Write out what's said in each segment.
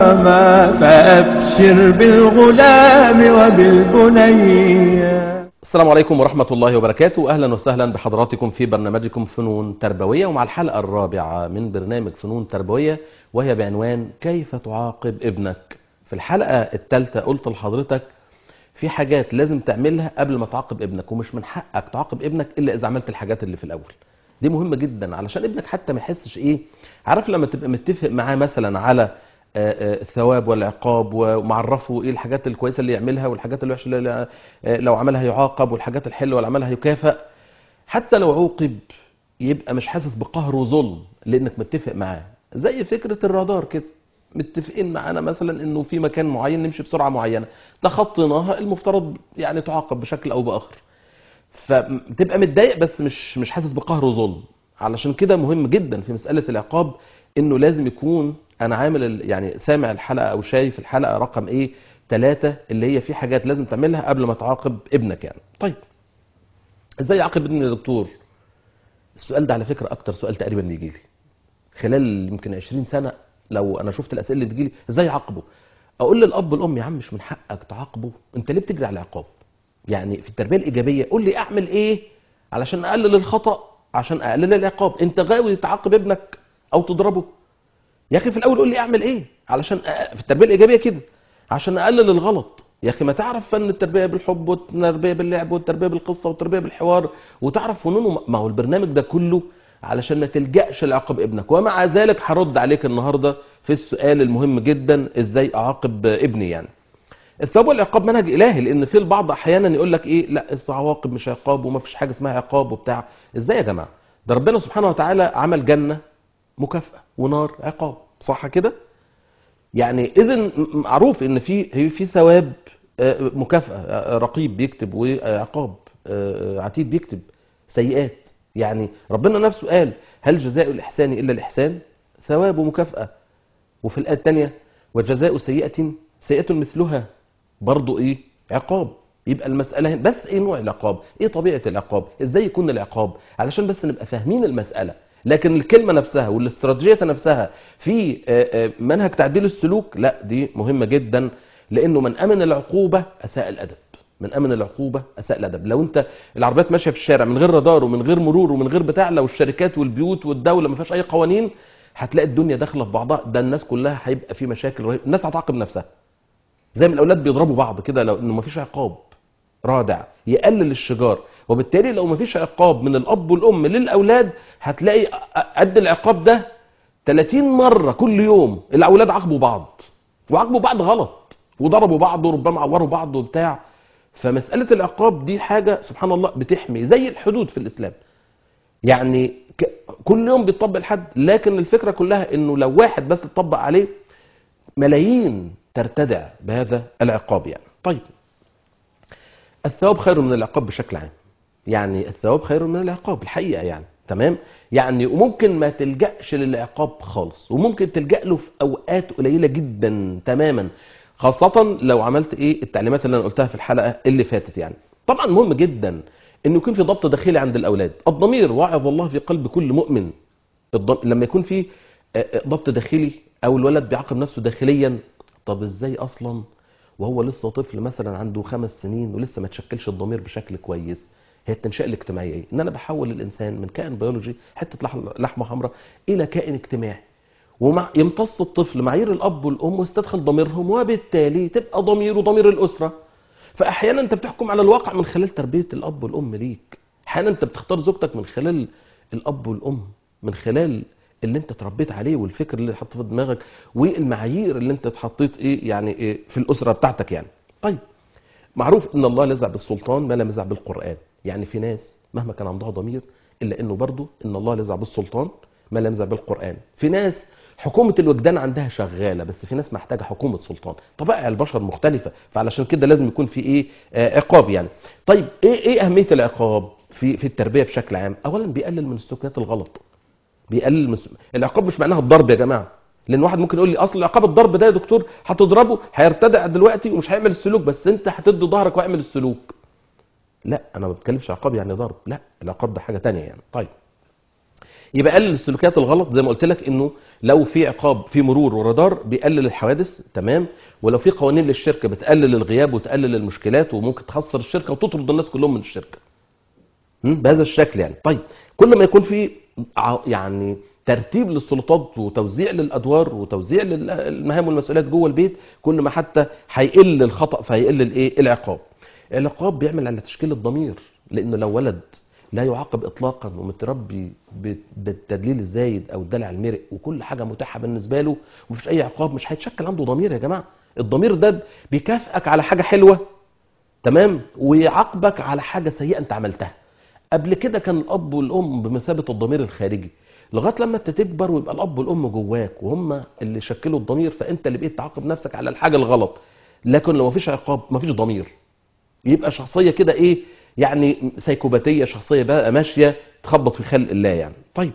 ما فأبشر بالغلام وبالبني السلام عليكم ورحمة الله وبركاته أهلا وسهلا بحضراتكم في برنامجكم فنون تربوية ومع الحلقة الرابعة من برنامج فنون تربوية وهي بعنوان كيف تعاقب ابنك في الحلقة الثالثة قلت لحضرتك في حاجات لازم تعملها قبل ما تعاقب ابنك ومش من حقك تعاقب ابنك إلا إذا عملت الحاجات اللي في الأول دي مهمة جدا علشان ابنك حتى ما يحسش إيه عارف لما تبقى متفق معاه مثلا على آه، آه، الثواب والعقاب ومعرفه ايه الحاجات الكويسه اللي يعملها والحاجات الوحشه اللي آه، لو عملها يعاقب والحاجات الحلوه اللي عملها يكافئ حتى لو عوقب يبقى مش حاسس بقهر وظلم لانك متفق معاه زي فكره الرادار كده متفقين معانا مثلا انه في مكان معين نمشي بسرعه معينه تخطيناها المفترض يعني تعاقب بشكل او باخر فتبقى متضايق بس مش مش حاسس بقهر وظلم علشان كده مهم جدا في مساله العقاب انه لازم يكون انا عامل ال- يعني سامع الحلقه او شايف الحلقه رقم ايه ثلاثة اللي هي في حاجات لازم تعملها قبل ما تعاقب ابنك يعني طيب ازاي اعاقب ابني يا دكتور السؤال ده على فكره اكتر سؤال تقريبا بيجي لي خلال يمكن 20 سنه لو انا شفت الاسئله اللي بتجي لي ازاي اعاقبه اقول للاب والام يا عم مش من حقك تعاقبه انت ليه بتجري على العقاب يعني في التربيه الايجابيه قول لي اعمل ايه علشان اقلل الخطا عشان اقلل العقاب انت غاوي تعاقب ابنك او تضربه يا اخي في الاول قول لي اعمل ايه علشان أ- في التربيه الايجابيه كده عشان اقلل الغلط يا اخي ما تعرف فن التربيه بالحب والتربيه باللعب والتربيه بالقصه والتربيه بالحوار وتعرف فنون ما هو البرنامج ده كله علشان ما تلجاش لعقاب ابنك ومع ذلك هرد عليك النهارده في السؤال المهم جدا ازاي اعاقب ابني يعني الثواب والعقاب منهج الهي لان في البعض احيانا يقول لك ايه لا العواقب مش عقاب وما فيش حاجه اسمها عقاب وبتاع ازاي يا جماعه ده ربنا سبحانه وتعالى عمل جنه مكافاه ونار عقاب صح كده يعني اذا معروف ان في هي في ثواب آه، مكافاه آه، رقيب بيكتب وعقاب آه، عتيد بيكتب سيئات يعني ربنا نفسه قال هل جزاء الاحسان الا الاحسان ثواب ومكافاه وفي الايه الثانيه وجزاء سيئه سيئه مثلها برضو ايه عقاب يبقى المسألة هنا بس ايه نوع العقاب ايه طبيعة العقاب ازاي يكون العقاب علشان بس نبقى فاهمين المسألة لكن الكلمة نفسها والاستراتيجية نفسها في آه، آه، منهج تعديل السلوك لا دي مهمة جدا لانه من امن العقوبة اساء الادب من امن العقوبة اساء الادب لو انت العربيات ماشية في الشارع من غير رادار ومن غير مرور ومن غير بتاع لو الشركات والبيوت والدولة ما فيهاش اي قوانين هتلاقي الدنيا داخلة في بعضها ده الناس كلها هيبقى في مشاكل رهيبة الناس هتعاقب نفسها زي ما الاولاد بيضربوا بعض كده لو انه مفيش عقاب رادع يقلل الشجار وبالتالي لو مفيش عقاب من الاب والام للاولاد هتلاقي قد العقاب ده 30 مره كل يوم الاولاد عاقبوا بعض وعاقبوا بعض غلط وضربوا بعض وربما عوروا بعض وبتاع فمساله العقاب دي حاجه سبحان الله بتحمي زي الحدود في الاسلام يعني ك- كل يوم بيطبق الحد لكن الفكره كلها انه لو واحد بس اتطبق عليه ملايين ترتدع بهذا العقاب يعني طيب الثواب خير من العقاب بشكل عام يعني الثواب خير من العقاب الحقيقه يعني تمام يعني وممكن ما تلجاش للعقاب خالص وممكن تلجا له في اوقات قليله جدا تماما خاصه لو عملت ايه التعليمات اللي انا قلتها في الحلقه اللي فاتت يعني طبعا مهم جدا انه يكون في ضبط داخلي عند الاولاد الضمير واعظ الله في قلب كل مؤمن الض- لما يكون في آه، آه، ضبط داخلي او الولد بيعاقب نفسه داخليا طب ازاي اصلا وهو لسه طفل مثلا عنده خمس سنين ولسه ما تشكلش الضمير بشكل كويس هي التنشئه الاجتماعيه ايه؟ ان انا بحول الانسان من كائن بيولوجي حته لحم- لحمه حمراء الى كائن اجتماعي ومع يمتص الطفل معايير الاب والام ويستدخل ضميرهم وبالتالي تبقى ضميره ضمير الاسره فاحيانا انت بتحكم على الواقع من خلال تربيه الاب والام ليك احيانا انت بتختار زوجتك من خلال الاب والام من خلال اللي انت اتربيت عليه والفكر اللي حط في دماغك والمعايير اللي انت اتحطيت ايه يعني إيه في الاسره بتاعتك يعني طيب معروف ان الله لزع بالسلطان ما لم يزع بالقران يعني في ناس مهما كان عندها ضمير الا انه برضه ان الله لزع بالسلطان ما لم يزع بالقران في ناس حكومة الوجدان عندها شغالة بس في ناس محتاجة حكومة سلطان طبائع البشر مختلفة فعلشان كده لازم يكون في ايه آه عقاب يعني طيب ايه ايه اهمية العقاب في في التربية بشكل عام اولا بيقلل من السلوكيات الغلط بيقلل من العقاب مش معناها الضرب يا جماعة لان واحد ممكن يقول لي اصل عقاب الضرب ده يا دكتور هتضربه هيرتدع دلوقتي ومش هيعمل السلوك بس انت هتدي ظهرك واعمل السلوك لا انا ما بتكلمش عقاب يعني ضرب لا العقاب ده حاجه تانية يعني طيب يبقى قلل السلوكيات الغلط زي ما قلت لك انه لو في عقاب في مرور ورادار بيقلل الحوادث تمام ولو في قوانين للشركه بتقلل الغياب وتقلل المشكلات وممكن تخسر الشركه وتطرد الناس كلهم من الشركه م? بهذا الشكل يعني طيب كل ما يكون في ع- يعني ترتيب للسلطات وتوزيع للادوار وتوزيع للمهام والمسؤوليات جوه البيت كل ما حتى هيقل الخطا فهيقل الايه العقاب العقاب بيعمل على تشكيل الضمير لانه لو ولد لا يعاقب اطلاقا ومتربي ب- بالتدليل الزايد او الدلع المرق وكل حاجه متاحه بالنسبه له ومفيش اي عقاب مش هيتشكل عنده ضمير يا جماعه الضمير ده بيكافئك على حاجه حلوه تمام ويعاقبك على حاجه سيئه انت عملتها قبل كده كان الاب والام بمثابه الضمير الخارجي لغايه لما انت تكبر ويبقى الاب والام جواك وهم اللي شكلوا الضمير فانت اللي بقيت تعاقب نفسك على الحاجه الغلط لكن لو مفيش عقاب مفيش ضمير يبقى شخصيه كده ايه يعني سيكوباتيه شخصيه بقى ماشيه تخبط في خلق الله يعني طيب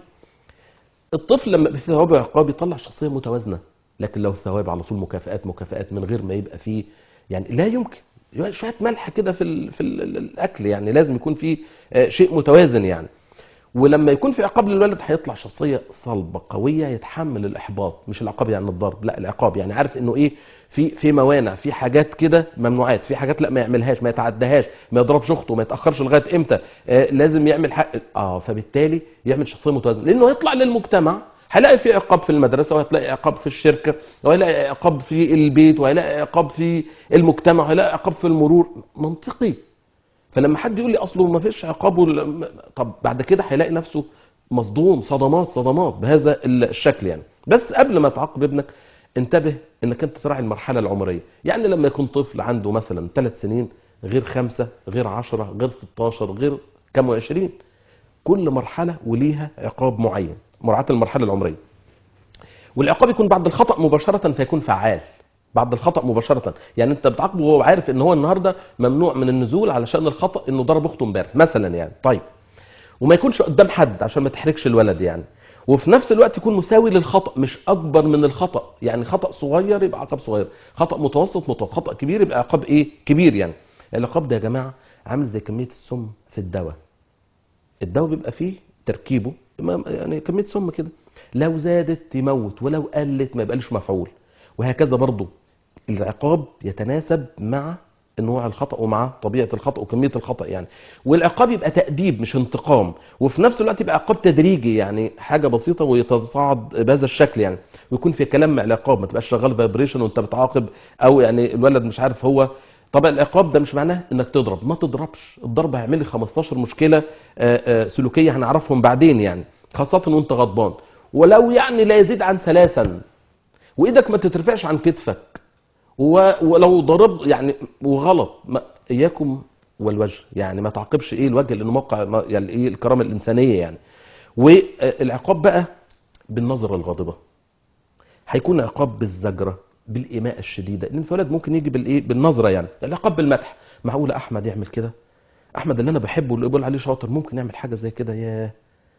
الطفل لما في ثواب عقاب يطلع شخصيه متوازنه لكن لو الثواب على طول مكافآت مكافآت من غير ما يبقى فيه يعني لا يمكن يبقى شويه ملح كده في ال في ال الاكل يعني لازم يكون في آه، شيء متوازن يعني ولما يكون في عقاب للولد هيطلع شخصيه صلبه قويه يتحمل الاحباط مش العقاب يعني الضرب لا العقاب يعني عارف انه ايه في في موانع في حاجات كده ممنوعات في حاجات لا ما يعملهاش ما يتعداهاش ما يضربش اخته ما يتاخرش لغايه امتى آه لازم يعمل حق اه فبالتالي يعمل شخصيه متوازنه لانه يطلع للمجتمع هيلاقي في عقاب في المدرسه وهتلاقي عقاب في الشركه وهيلاقي عقاب في البيت وهيلاقي عقاب في المجتمع وهيلاقي عقاب في المرور منطقي فلما حد يقول لي اصله ما فيش عقاب ولا- طب بعد كده هيلاقي نفسه مصدوم صدمات صدمات بهذا الشكل يعني بس قبل ما تعاقب ابنك انتبه انك انت تراعي المرحله العمريه يعني لما يكون طفل عنده مثلا ثلاث سنين غير خمسة غير عشرة غير 16 غير كم وعشرين كل مرحله وليها عقاب معين مراعاه المرحله العمريه والعقاب يكون بعد الخطا مباشره فيكون فعال بعد الخطا مباشره يعني انت بتعاقبه وهو عارف ان هو النهارده ممنوع من النزول علشان الخطا انه ضرب اخته امبارح مثلا يعني طيب وما يكونش قدام حد عشان ما تحرجش الولد يعني وفي نفس الوقت يكون مساوي للخطا مش اكبر من الخطا يعني خطا صغير يبقى عقاب صغير خطا متوسط متوسط خطا كبير يبقى عقاب ايه كبير يعني العقاب ده يا جماعه عامل زي كميه السم في الدواء الدواء بيبقى فيه تركيبه ما- يعني كميه سم كده لو زادت تموت ولو قلت ما يبقاش مفعول وهكذا برضو العقاب يتناسب مع نوع الخطا ومع طبيعه الخطا وكميه الخطا يعني والعقاب يبقى تاديب مش انتقام وفي نفس الوقت يبقى عقاب تدريجي يعني حاجه بسيطه ويتصاعد بهذا الشكل يعني ويكون في كلام مع العقاب ما تبقاش شغال فايبريشن وانت بتعاقب او يعني الولد مش عارف هو طبعا العقاب ده مش معناه انك تضرب ما تضربش الضرب هيعمل لي 15 مشكله آه، آه، سلوكيه هنعرفهم بعدين يعني خاصه وانت غضبان ولو يعني لا يزيد عن ثلاثا وايدك ما تترفعش عن كتفك و- ولو ضرب يعني وغلط ما اياكم والوجه يعني ما تعاقبش ايه الوجه لانه موقع ما- يعني ايه الكرامه الانسانيه يعني والعقاب بقى بالنظره الغاضبه هيكون عقاب بالزجره بالايماء الشديده لان في ولد ممكن يجي بالايه بالنظره يعني العقاب بالمدح معقوله احمد يعمل كده احمد اللي انا بحبه واللي بقول عليه شاطر ممكن يعمل حاجه زي كده ياه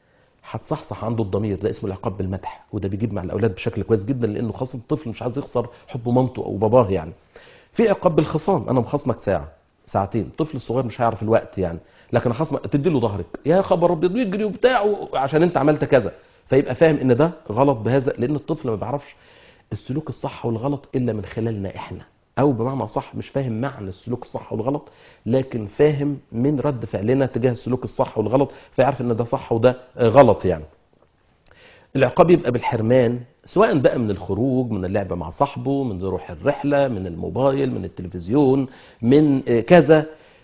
هتصحصح عنده الضمير ده اسمه العقاب بالمدح وده بيجيب مع الاولاد بشكل كويس جدا لانه خاصه الطفل مش عايز يخسر حب مامته او باباه يعني في عقاب بالخصام انا مخاصمك ساعه ساعتين الطفل الصغير مش هيعرف الوقت يعني لكن خصمك تدي له ظهرك يا خبر ابيض ويجري وبتاع و- عشان انت عملت كذا فيبقى فاهم ان ده غلط بهذا لان الطفل ما بيعرفش السلوك الصح والغلط الا من خلالنا احنا او بمعنى صح مش فاهم معنى السلوك الصح والغلط لكن فاهم من رد فعلنا تجاه السلوك الصح والغلط فيعرف ان ده صح وده آه، غلط يعني العقاب يبقى بالحرمان سواء بقى من الخروج من اللعب مع صاحبه من يروح الرحلة من الموبايل من التلفزيون من آه، كذا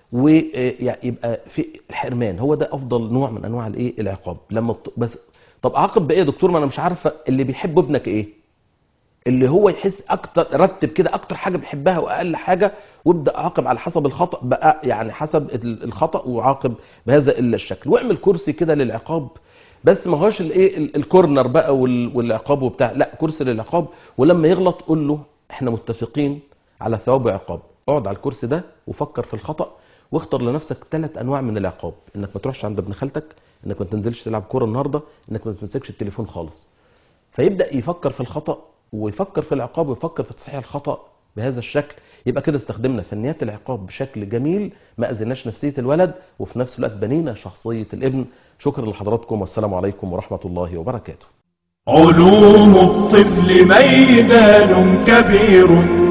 ويبقى في الحرمان هو ده افضل نوع من انواع الايه العقاب لما الط- بس طب اعاقب بايه يا دكتور ما انا مش عارفه اللي بيحب ابنك ايه اللي هو يحس اكتر رتب كده اكتر حاجه بيحبها واقل حاجه وابدا اعاقب على حسب الخطا بقى يعني حسب ال- الخطا وعاقب بهذا الشكل واعمل كرسي كده للعقاب بس ما هوش الايه ال- الكورنر بقى وال- والعقاب وبتاع لا كرسي للعقاب ولما يغلط قول له احنا متفقين على ثواب وعقاب اقعد على الكرسي ده وفكر في الخطا واختار لنفسك ثلاث انواع من العقاب انك ما تروحش عند ابن خالتك انك ما تنزلش تلعب كوره النهارده انك ما تمسكش التليفون خالص فيبدا يفكر في الخطا ويفكر في العقاب ويفكر في تصحيح الخطا بهذا الشكل يبقى كده استخدمنا فنيات العقاب بشكل جميل ما اذيناش نفسيه الولد وفي نفس الوقت بنينا شخصيه الابن شكرا لحضراتكم والسلام عليكم ورحمه الله وبركاته علوم الطفل ميدان كبير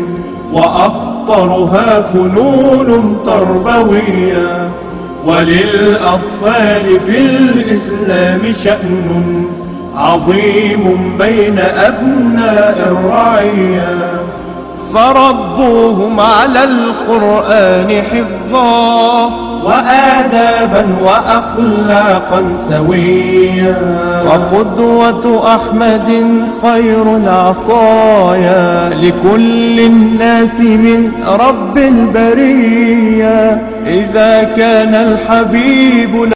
وأخطرها فنون تربوية وللأطفال في الإسلام شأن عظيم بين أبناء الرعية فربوهم على القرآن حفظا وآدابا وأخلاقا سويا وقدوة أحمد خير العطايا لكل الناس من رب البرية إذا كان الحبيب